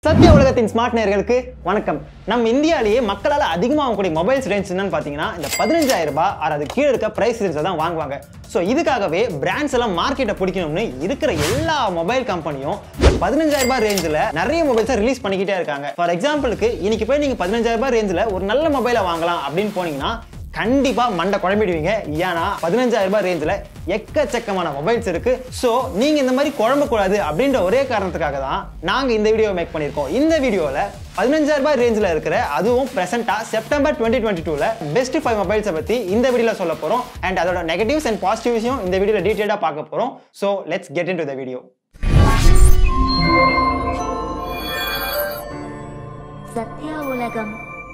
சத்திய உலகத்தின் ஸ்மார்ட் நேயர்களுக்கு வணக்கம் நம்ம இந்தியாவிலேயே மக்களால் அதிகமாக வாங்கக்கூடிய மொபைல்ஸ் ரேஞ்ச் என்னன்னு பார்த்தீங்கன்னா இந்த பதினஞ்சாயிரம் ரூபாய் or அது கீழே இருக்க பிரைஸ் ரேஞ்சில் தான் வாங்குவாங்க ஸோ இதுக்காகவே பிராண்ட்ஸ் எல்லாம் மார்க்கெட்டை பிடிக்கணும்னு இருக்கிற எல்லா மொபைல் கம்பெனியும் பதினஞ்சாயிரம் ரூபாய் ரேஞ்சில் நிறைய மொபைல்ஸை ரிலீஸ் பண்ணிக்கிட்டே இருக்காங்க ஃபார் எக்ஸாம்பிளுக்கு இன்னைக்கு போய் நீங்கள் பதினஞ்சாயிரம் ரூபாய் ரேஞ்சில் ஒரு நல்ல மொபைலை வாங்கலாம் அப்படின்னு போனீங்கன்னா கண்டிப்பா மண்டை குழம்பிடுவீங்க ஏன்னா பதினஞ்சாயிரம் ரூபாய் ரேஞ்சில் எக்கச்சக்கமான மொபைல்ஸ் இருக்கு ஸோ நீங்க இந்த மாதிரி குழம்பக்கூடாது அப்படின்ற ஒரே காரணத்துக்காக தான் நாங்க இந்த வீடியோ மேக் பண்ணியிருக்கோம் இந்த வீடியோவில் பதினஞ்சாயிரம் ரூபாய் ரேஞ்சில் இருக்கிற அதுவும் பிரசண்டா செப்டம்பர் டுவெண்ட்டி டுவெண்ட்டி டூவில் பெஸ்ட் ஃபைவ் மொபைல்ஸை பற்றி இந்த வீடியோவில் சொல்ல போகிறோம் அண்ட் அதோட நெகட்டிவ்ஸ் அண்ட் பாசிட்டிவ்ஸையும் இந்த வீடியோவில் டீட்டெயிலாக பார்க்க போகிறோம் so let's get into the video Sathya சத்யா உலகம்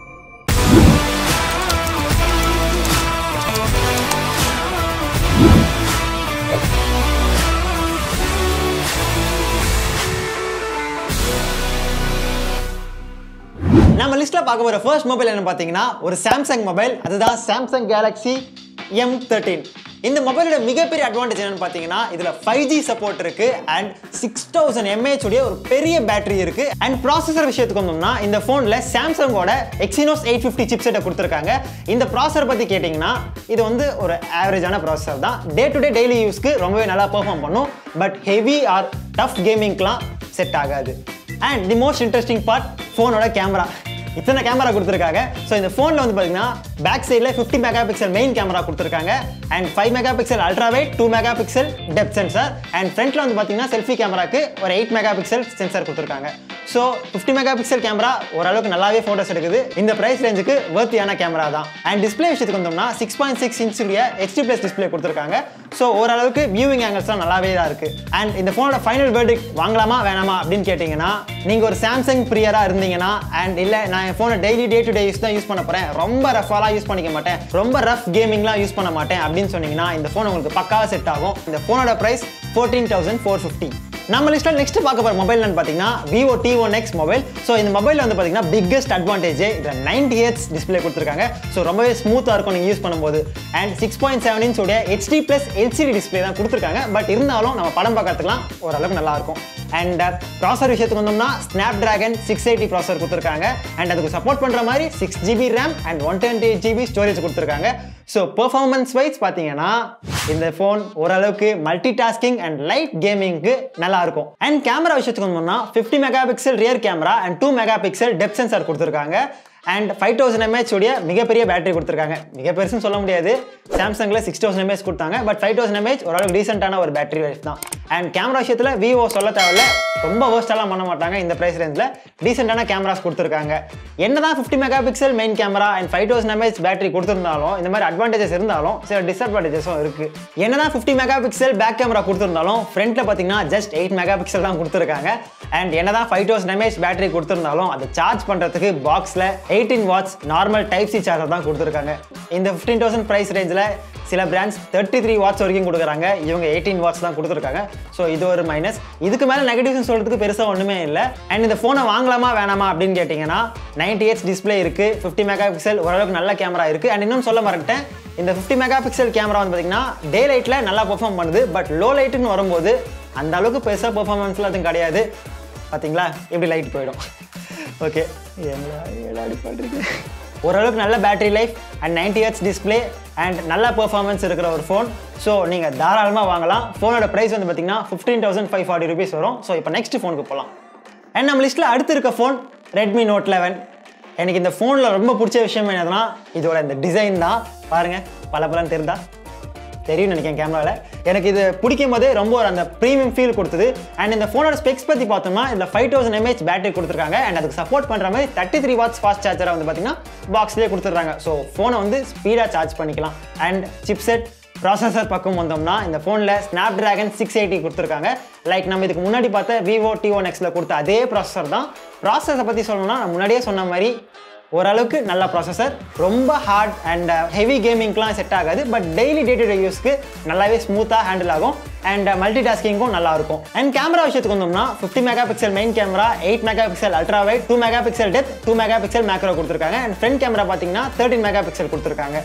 நம்ம லிஸ்ட்ல பார்க்க போற ஃபர்ஸ்ட் மொபைல் என்ன பார்த்தீங்கன்னா ஒரு சாம்சங் மொபைல் அதுதான் சாம்சங் கேலக்ஸி எம் தேர்ட்டீன் இந்த மொபைலோட மிகப்பெரிய அட்வான்டேஜ் என்னன்னு பார்த்தீங்கன்னா இதுல ஃபைவ் ஜி சப்போர்ட் இருக்கு அண்ட் சிக்ஸ் தௌசண்ட் எம்ஏஹெச் உடைய ஒரு பெரிய பேட்டரி இருக்கு அண்ட் ப்ராசஸர் விஷயத்துக்கு வந்தோம்னா இந்த ஃபோனில் சாம்சங்கோட எக்ஸினோஸ் எயிட் ஃபிஃப்டி சிப்செட்டை கொடுத்துருக்காங்க இந்த ப்ராசஸர் பற்றி கேட்டிங்கன்னா இது வந்து ஒரு ஆவரேஜான ப்ராசஸர் தான் டே டு டே டெய்லி யூஸ்க்கு ரொம்பவே நல்லா பெர்ஃபார்ம் பண்ணும் பட் ஹெவி ஆர் டஃப் கேமிங்க்குலாம் செட் ஆகாது and the most interesting part ஃபோனோட கேமரா இத்தனை கேமரா கொடுத்துருக்காங்க ஸோ இந்த ஃபோனில் வந்து பார்த்தீங்கன்னா பேக் சைடில் fifty mega pixel main camera கொடுத்துருக்காங்க and five mega pixel ultra wide two mega pixel depth sensor and ஃப்ரண்ட்டில் வந்து பார்த்தீங்கன்னா செல்ஃபி கேமராக்கு ஒரு எயிட் மெகா பிக்சல் சென்சார் கொடுத்துருக்காங்க so fifty mega pixel camera ஓரளவுக்கு நல்லாவே ஃபோட்டோஸ் எடுக்குது இந்த ப்ரைஸ் ரேஞ்சுக்கு வர்த்தியான கேமரா தான் அண்ட் டிஸ்பிளே விஷயத்துக்கு வந்தோம்னா சிக்ஸ் பாயிண்ட் சிக்ஸ் இன்ச்சுடைய ஹெச்டி ப்ளஸ் டிஸ்பிளே கொடுத்துருக்காங்க ஸோ ஓரளவுக்கு வியூவிங் ஆங்கிள்ஸ்லாம் நல்லாவே தான் இருக்கு அண்ட் இந்த ஃபோனோட ஃபைனல் வேர்டிக் வாங்கலாமா வேணாமா அப்படின்னு கேட்டிங்கன்னா நீங்கள் ஒரு சாம்சங் பிரியராக இருந்தீங்கன்னா அண்ட் இல்லை நான் என் ஃபோனை daily day to day use தான் யூஸ் பண்ண போகிறேன் ரொம்ப ரஃபாலாம் யூஸ் பண்ணிக்க மாட்டேன் ரொம்ப ரஃப் கேமிங்லாம் யூஸ் பண்ண மாட்டேன் அப்படின்னு சொன்னீங்கன்னா இந்த ஃபோன் உங்களுக்கு பக்காவாக செட் ஆகும் இந்த ஃபோனோட price fourteen thousand four fifty நம்ம லிஸ்ட்டில் நெக்ஸ்ட் பார்க்க போகிற மொபைல் பார்த்தீங்கன்னா Vivo T one X mobile so இந்த மொபைல் வந்து பார்த்தீங்கன்னா பிக்கஸ்ட் அட்வான்டேஜ் இதில் நைன்டி ஹெட்ஸ் டிஸ்பிளே கொடுத்துருக்காங்க ஸோ ரொம்பவே ஸ்மூத்தாக இருக்கும் நீங்கள் யூஸ் பண்ணும்போது and six point seven inch உடைய ஹெச்டி ப்ளஸ் எல்சிடி டிஸ்பிளே தான் கொடுத்துருக்காங்க பட் இருந்தாலும் நம்ம படம் பார்க்கறதுக்குலாம் ஓரளவுக்கு நல்லா இருக்கும் அண்ட் ப்ராசர் விஷயத்துக்கு வந்தோம்னா ஸ்னாப் டிராகன் சிக்ஸ் எயிட்டி ப்ராசர் கொடுத்துருக்காங்க அண்ட் அதுக்கு சப்போர்ட் பண்ணுற மாதிரி six GB RAM and one twenty eight GB storage கொடுத்துருக்காங்க ஸோ பெர்ஃபார்மன்ஸ் வைஸ் பார்த்தீங்கன்னா இந்த ஃபோன் ஓரளவுக்கு மல்டி டாஸ்கிங் அண்ட் லைட் கேமிங்க்கு நல்லா இருக்கும் அண்ட் கேமரா விஷயத்துக்கு வந்தோம்னா fifty mega pixel rear camera and two mega pixel depth sensor கொடுத்துருக்காங்க அண்ட் ஃபைவ் தௌசண்ட் எம்ஏஹெச் உடைய மிகப்பெரிய பேட்டரி கொடுத்துருக்காங்க மிக பெருசுன்னு சொல்ல முடியாது சாம்சங்கில் சிக்ஸ் தௌசண்ட் எம்ஏஹெச் கொடுத்தாங்க பட் ஃபைவ் தௌசண்ட் எம்ஏஹெச் ஓரளவுக்கு ரீசெண்டான ஒரு பேட்டரி லைஃப் தான் அண்ட் கேமரா விஷயத்தில் விவோ சொல்ல தேவையில்ல ரொம்ப வேர்ஸ்டெல்லாம் பண்ண மாட்டாங்க இந்த ப்ரைஸ் ரேஞ்சில் டீசெண்டான கேமராஸ் கொடுத்துருக்காங்க என்னதான் fifty mega pixel main camera and five thousand mAh battery கொடுத்துருந்தாலும் இந்த மாதிரி அட்வான்டேஜஸ் இருந்தாலும் சில டிஸ்அட்வான்டேஜஸும் இருக்கு என்னதான் fifty mega pixel back camera கொடுத்துருந்தாலும் ஃப்ரண்ட்டில் பார்த்தீங்கன்னா ஜஸ்ட் எயிட் மெகா பிக்சல் தான் கொடுத்துருக்காங்க அண்ட் என்னதான் ஃபைவ் தௌசண்ட் எம்ஏஹெச் பேட்டரி கொடுத்துருந்தாலும் அதை சார்ஜ் பண்ணுறதுக்கு பாக்ஸில் eighteen watts normal type C charger தான் கொடுத்துருக்காங்க இந்த ஃபிஃப்டீன் தௌசண்ட் ப்ரைஸ் ரேஞ்சில் சில பிராண்ட்ஸ் தேர்ட்டி த்ரீ வாட்ஸ் வரைக்கும் கொடுக்குறாங்க இவங்க எயிட்டீன் வாட்ஸ் தான் கொடுத்துருக்காங்க ஸோ இது ஒரு மைனஸ் இதுக்கு மேலே நெகட்டிவ்ஸ் சொல்கிறதுக்கு பெருசாக ஒன்றுமே இல்லை அண்ட் இந்த ஃபோனை வாங்கலாமா வேணாமா அப்படின்னு கேட்டிங்கன்னா நைன்டி எயிட்ஸ் டிஸ்பிளே இருக்குது ஃபிஃப்டி மெகா பிக்சல் ஓரளவுக்கு நல்ல கேமரா இருக்குது அண்ட் இன்னும் சொல்ல மறந்துட்டேன் இந்த ஃபிஃப்டி மெகா பிக்சல் கேமரா வந்து பார்த்தீங்கன்னா டே லைட்டில் நல்லா பெர்ஃபார்ம் பண்ணுது பட் லோ லைட்டுன்னு வரும்போது அந்த அளவுக்கு பெருசாக பெர்ஃபார்மன்ஸ்லாம் அதுவும் கிடையாது பார்த்தீங்களா இப்படி லைட் போயிடும் ஓகே ஓரளவுக்கு நல்ல battery life and ninety hertz display and நல்ல பெர்ஃபார்மன்ஸ் இருக்கிற ஒரு ஃபோன் ஸோ நீங்கள் தாராளமாக வாங்கலாம் ஃபோனோட ப்ரைஸ் வந்து பார்த்தீங்கன்னா fifteen thousand five forty rupees வரும் ஸோ இப்போ நெக்ஸ்ட் ஃபோனுக்கு போகலாம் அண்ட் நம்ம லிஸ்ட்டில் அடுத்து இருக்க ஃபோன் ரெட்மி நோட் லெவன் எனக்கு இந்த ஃபோனில் ரொம்ப பிடிச்ச விஷயம் என்னதுன்னா இதோட இந்த டிசைன் தான் பாருங்கள் பல பலன் தெரிந்தா தெரியும் நினைக்கிறேன் கேமராவில் எனக்கு இது பிடிக்கும் போதே ரொம்ப ஒரு அந்த ப்ரீமியம் ஃபீல் கொடுத்தது அண்ட் இந்த ஃபோனோட ஸ்பெக்ஸ் பற்றி பார்த்தோம்னா இதில் ஃபைவ் தௌசண்ட் எம்ஏஹெச் பேட்டரி கொடுத்துருக்காங்க அண்ட் அதுக்கு சப்போர்ட் பண்ணுற மாதிரி தேர்ட்டி த்ரீ வாட்ஸ் ஃபாஸ்ட் சார்ஜரை வந்து பார்த்தீங்கன்னா பாக்ஸ்லேயே கொடுத்துட்றாங்க ஸோ ஃபோனை வந்து ஸ்பீடாக சார்ஜ் பண்ணிக்கலாம் அண்ட் சிப்செட் ப்ராசஸர் பக்கம் வந்தோம்னா இந்த ஃபோனில் ஸ்னாப் டிராகன் சிக்ஸ் எயிட்டி கொடுத்துருக்காங்க லைக் நம்ம இதுக்கு முன்னாடி பார்த்த விவோ டி ஒன் எக்ஸில் கொடுத்த அதே ப்ராசஸர் தான் ப்ராசஸரை பற்றி சொல்லணும்னா நான் முன்னாடியே சொன்ன மாதிரி ஓரளவுக்கு நல்ல ப்ராசஸர் ரொம்ப ஹார்ட் அண்ட் ஹெவி கேமிங்க்குலாம் செட் ஆகாது but daily day to day யூஸ்க்கு நல்லாவே ஸ்மூத்தாக ஹேண்டில் ஆகும் அண்ட் மல்டி டாஸ்கிங்கும் நல்லா இருக்கும் அண்ட் கேமரா விஷயத்துக்கு வந்தோம்னா fifty mega pixel main camera eight mega pixel ultra wide two mega pixel depth two mega pixel macro கொடுத்துருக்காங்க அண்ட் ஃப்ரண்ட் கேமரா பார்த்தீங்கன்னா தேர்ட்டின் மெகா பிக்சல் கொடுத்துருக்காங்க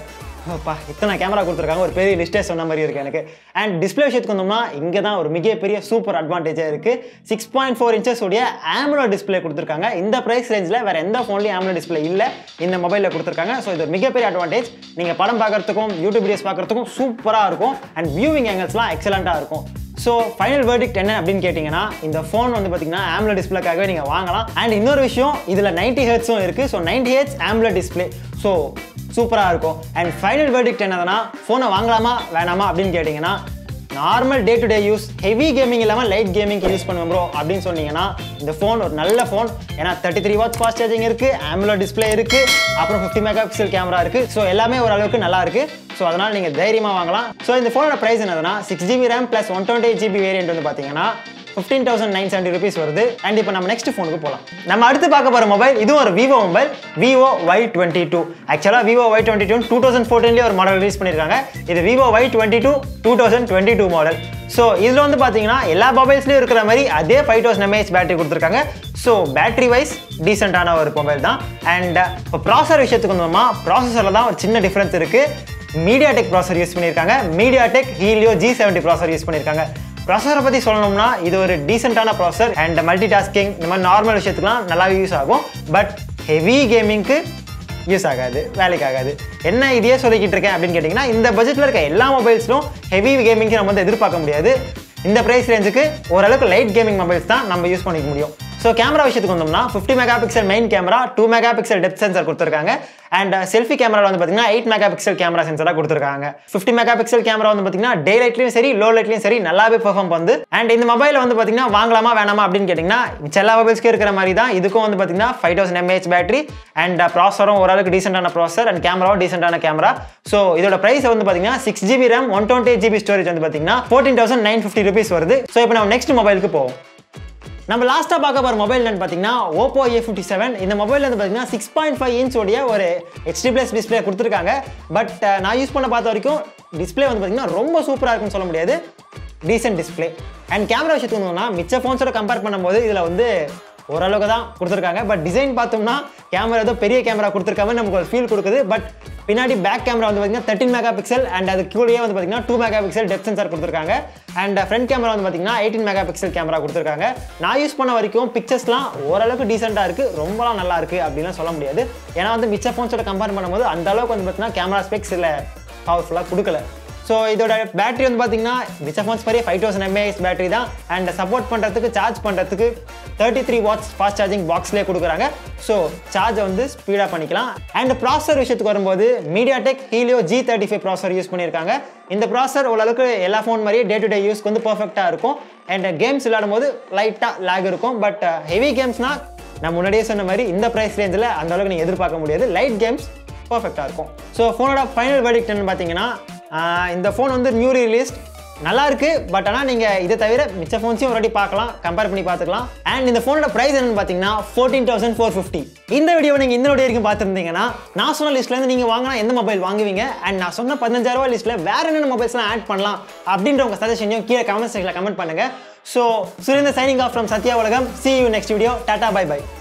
அப்பா இத்தனை கேமரா கொடுத்துருக்காங்க ஒரு பெரிய லிஸ்டே சொன்ன மாதிரி இருக்கு எனக்கு அண்ட் டிஸ்பிளே விஷயத்துக்கு வந்தோம்னா இங்கே தான் ஒரு மிகப்பெரிய சூப்பர் அட்வான்டேஜாக இருக்கு சிக்ஸ் பாயிண்ட் ஃபோர் இன்ச்சஸ் உடைய ஆம்லோ டிஸ்பிளே கொடுத்துருக்காங்க இந்த ப்ரைஸ் ரேஞ்சில் வேற எந்த ஃபோன்லையும் ஆம்லோ டிஸ்பிளே இல்லை இந்த மொபைலில் கொடுத்துருக்காங்க ஸோ இது ஒரு மிகப்பெரிய அட்வான்டேஜ் நீங்கள் படம் பார்க்கறதுக்கும் யூடியூப் வீடியோஸ் பார்க்கறதுக்கும் சூப்பராக இருக்கும் அண்ட் வியூவிங் ஆங்கிள்ஸ்லாம் எக்ஸலண்ட்டாக இருக்கும் ஸோ ஃபைனல் வேர்டிக்ட் என்ன அப்படின்னு கேட்டிங்கன்னா இந்த ஃபோன் வந்து பார்த்தீங்கன்னா ஆம்ல டிஸ்பிளேக்காகவே நீங்கள் வாங்கலாம் அண்ட் இன்னொரு விஷயம் இதில் நைன்டி ஹெட்ஸும் இருக்குது so ninety hertz AMOLED display so சூப்பராக இருக்கும் அண்ட் ஃபைனல் வேர்டிக்ட் என்னதுன்னா ஃபோனை வாங்கலாமா வேணாமா அப்படின்னு கேட்டிங்கன்னா normal day to day use heavy gaming இல்லாமல் லைட் கேமிங் யூஸ் பண்ணுவேன் ப்ரோ அப்படின்னு சொன்னீங்கன்னா இந்த ஃபோன் ஒரு நல்ல ஃபோன் ஏன்னா thirty three watts fast charging இருக்குது ஆம்லோ டிஸ்பிளே இருக்குது அப்புறம் ஃபிஃப்டி மெகா பிக்சல் கேமரா இருக்குது ஸோ எல்லாமே ஓரளவுக்கு நல்லா இருக்குது ஸோ அதனால் நீங்கள் தைரியமாக வாங்கலாம் ஸோ இந்த ஃபோனோட ப்ரைஸ் என்னதுன்னா six GB RAM plus one twenty eight GB variant வந்து பார்த்தீங்கன்னா fifteen thousand nine seventy rupees வருது அண்ட் இப்போ நம்ம நெக்ஸ்ட் ஃபோனுக்கு போகலாம் நம்ம அடுத்து பார்க்க போகிற மொபைல் இதுவும் ஒரு Vivo mobile Vivo Y twenty two ஆக்சுவலாக Vivo Y twenty two two thousand ஃபோர்டீன்லேயே ஒரு மாடல் ரிலீஸ் பண்ணியிருக்காங்க இது Vivo Y twenty two two thousand twenty two model so இதில் வந்து பார்த்தீங்கன்னா எல்லா மொபைல்ஸ்லையும் இருக்கிற மாதிரி அதே ஃபைவ் தௌசண்ட் எம்ஏஹெச் பேட்டரி கொடுத்துருக்காங்க ஸோ பேட்டரி வைஸ் டீசெண்டான ஒரு மொபைல் தான் அண்ட் இப்போ ப்ராசர் விஷயத்துக்கு வந்தோமா ப்ராசஸரில் தான் ஒரு சின்ன டிஃப்ரென்ஸ் இருக்குது மீடியாடெக் ப்ராசர் யூஸ் பண்ணியிருக்காங்க MediaTek Helio G seventy processor use பண்ணியிருக்காங்க ப்ராசரை பற்றி சொல்லணும்னா இது ஒரு டீசெண்டான ப்ராசர் அண்ட் மல்டி டாஸ்கிங் இந்த மாதிரி நார்மல் விஷயத்துக்குலாம் நல்லாவே யூஸ் ஆகும் பட் ஹெவி கேமிங்க்கு யூஸ் ஆகாது வேலைக்கு ஆகாது என்ன இதையே சொல்லிக்கிட்டு இருக்கேன் அப்படின்னு கேட்டிங்கன்னா இந்த பட்ஜெட்டில் இருக்க எல்லா மொபைல்ஸ்லும் ஹெவி கேமிங்க்கு நம்ம வந்து எதிர்பார்க்க முடியாது இந்த ப்ரைஸ் ரேஞ்சுக்கு ஓரளவுக்கு லைட் கேமிங் மொபைல்ஸ் தான் நம்ம யூஸ் பண்ணிக்க முடியும் ஸோ கேமரா விஷயத்துக்கு வந்தோம்னா fifty mega pixel main camera two mega pixel depth sensor கொடுத்துருக்காங்க அண்ட் செல்ஃபி கேமராவில் வந்து பார்த்தீங்கன்னா எயிட் மெகா பிக்சல் கேமரா சென்சராக கொடுத்துருக்காங்க ஃபிஃப்டி மெகா பிக்சல் கேமரா வந்து பார்த்தீங்கன்னா டே லைட்லையும் சரி லோ லைட்லையும் சரி நல்லாவே பெர்ஃபார்ம் பண்ணுது அண்ட் இந்த மொபைல் வந்து பார்த்தீங்கன்னா வாங்கலாமா வேணாமா அப்படின்னு கேட்டிங்கன்னா மிச்ச எல்லா மொபைல்ஸ்க்கும் இருக்கிற மாதிரி தான் இதுக்கும் வந்து பார்த்தீங்கன்னா five thousand mAh battery and ப்ராசரும் ஓரளவுக்கு டீசென்டான ப்ராசர் அண்ட் கேமராவும் டீசென்டான கேமரா ஸோ இதோட ப்ரைஸ் வந்து பார்த்தீங்கன்னா six GB RAM one twenty GB storage வந்து பார்த்தீங்கன்னா fourteen thousand nine fifty rupees வருது ஸோ இப்போ நம்ம நெக்ஸ்ட் மொபைலுக்கு போவோம் நம்ம லாஸ்ட்டாக பார்க்க போகிற மொபைல் என்னன்னு பார்த்தீங்கன்னா ஓப்போ ஏ ஃபிஃப்டி செவன் இந்த மொபைல் வந்து பார்த்தீங்கன்னா சிக்ஸ் பாயிண்ட் ஃபைவ் இன்ச் உடைய ஒரு ஹெச்டி பிளஸ் டிஸ்பிளே கொடுத்துருக்காங்க பட் நான் யூஸ் பண்ண பார்த்த வரைக்கும் டிஸ்பிளே வந்து பார்த்தீங்கன்னா ரொம்ப சூப்பராக இருக்குன்னு சொல்ல முடியாது டீசென்ட் டிஸ்பிளே அண்ட் கேமரா விஷயத்துக்கு வந்தோம்னா மிச்ச ஃபோன்ஸோட கம்பேர் பண்ணும்போது இதில் வந்து ஓரளவுக்கு தான் கொடுத்துருக்காங்க பட் டிசைன் பார்த்தோம்னா கேமரா ஏதோ பெரிய கேமரா கொடுத்துருக்காம நமக்கு ஒரு ஃபீல் கொடுக்குது பட் பின்னாடி பேக் கேமரா வந்து பார்த்தீங்கன்னா தேர்ட்டின் மெகா பிக்சல் அண்ட் அது கூடயே வந்து பார்த்தீங்கன்னா two mega pixel depth sensor கொடுத்துருக்காங்க அண்ட் ஃப்ரண்ட் கேமரா வந்து பார்த்தீங்கன்னா எயிட்டீன் மெகா பிக்சல் கேமரா கொடுத்துருக்காங்க நான் யூஸ் பண்ண வரைக்கும் பிக்சர்ஸ்லாம் ஓரளவுக்கு டீசெண்டாக இருக்குது ரொம்பலாம் நல்லா இருக்குது அப்படின்லாம் சொல்ல முடியாது ஏன்னா வந்து மிச்ச ஃபோன்ஸோட கம்பேர் பண்ணும்போது அந்த அளவுக்கு வந்து பார்த்தீங்கன்னா கேமரா ஸ்பெக்ஸ் இல்லை பவர்ஃபுல்லாக கொடுக்கல ஸோ இதோட பேட்டரி வந்து பார்த்தீங்கன்னா மிச்ச ஃபோன்ஸ் பெரிய ஃபைவ் தௌசண்ட் எம்ஏஹெச் பேட்டரி தான் அண்ட் சப்போர்ட் பண்ணுறதுக்கு சார்ஜ் பண்ணுறதுக்கு thirty three watts fast charging பாக்ஸ்லேயே கொடுக்குறாங்க ஸோ சார்ஜை வந்து ஸ்பீடாக பண்ணிக்கலாம் அண்ட் ப்ராசர் விஷயத்துக்கு வரும்போது MediaTek Helio G thirty five processor use பண்ணியிருக்காங்க இந்த ப்ராசர் ஓரளவுக்கு எல்லா ஃபோன் மாதிரியே டே டு டே யூஸ்க்கு வந்து பர்ஃபெக்டாக இருக்கும் அண்ட் கேம்ஸ் விளையாடும் போது லைட்டாக லேக் இருக்கும் பட் ஹெவி கேம்ஸ்னால் நான் முன்னாடியே சொன்ன மாதிரி இந்த ப்ரைஸ் ரேஞ்சில் அந்த அளவுக்கு நீங்கள் எதிர்பார்க்க முடியாது லைட் கேம்ஸ் பர்ஃபெக்டாக இருக்கும் ஸோ ஃபோனோட ஃபைனல் வெடிக்ட் பார்த்தீங்கன்னா ஆஹ் இந்த ஃபோன் வந்து நியூ ரிலீஸ்ட் நல்லா இருக்கு பட் ஆனால் நீங்கள் இதை தவிர மிச்ச ஃபோன்ஸையும் ஒரு வாட்டி பார்க்கலாம் கம்பேர் பண்ணி பார்த்துக்கலாம் அண்ட் இந்த ஃபோனோட ப்ரைஸ் என்னன்னு பார்த்தீங்கன்னா ஃபோர்டீன் தௌசண்ட் ஃபோர் ஃபிஃப்டி இந்த வீடியோ நீங்கள் இந்த வீடியோ வரைக்கும் பார்த்துருந்தீங்கன்னா நான் சொன்ன லிஸ்ட்லேருந்து நீங்கள் வாங்கினா எந்த மொபைல் வாங்குவீங்க அண்ட் நான் சொன்ன பதினஞ்சாயிரம் லிஸ்ட்டில் வேற என்னென்ன மொபைல்ஸ்லாம் ஆட் பண்ணலாம் அப்படின்ற உங்கள் சஜஷனையும் கீழே கமெண்ட் செக்ஷனில் கமெண்ட் பண்ணுங்கள் so Surender signing off from Sathya Ulagam see you next video tata bye by